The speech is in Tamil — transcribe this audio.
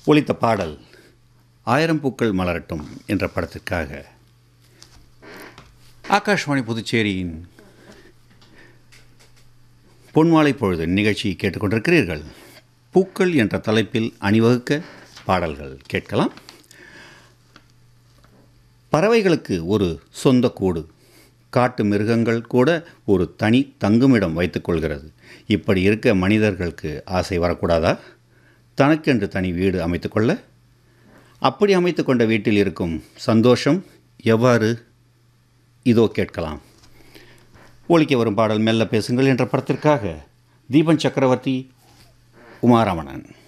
ஒலித்த பாடல் ஆயிரம் பூக்கள் மலரட்டும் என்ற படத்திற்காக ஆகாஷ்வாணி புதுச்சேரியின் பொன்மாலை பொழுது நிகழ்ச்சியை கேட்டுக்கொண்டிருக்கிறீர்கள் பூக்கள் என்ற தலைப்பில் அணிவகுக்க பாடல்கள் கேட்கலாம் பறவைகளுக்கு ஒரு சொந்த கூடு காட்டு மிருகங்கள் கூட ஒரு தனி தங்குமிடம் வைத்துக்கொள்கிறது இப்படி இருக்க மனிதர்களுக்கு ஆசை வரக்கூடாதா தனக்கென்று தனி வீடு அமைத்துக்கொள்ள அப்படி அமைத்து கொண்ட வீட்டில் இருக்கும் சந்தோஷம் எவ்வாறு இதோ கேட்கலாம் ஒலிக்க வரும் பாடல் மெல்ல பேசுங்கள் என்ற படத்திற்காக தீபன் சக்கரவர்த்தி உமாரமணன்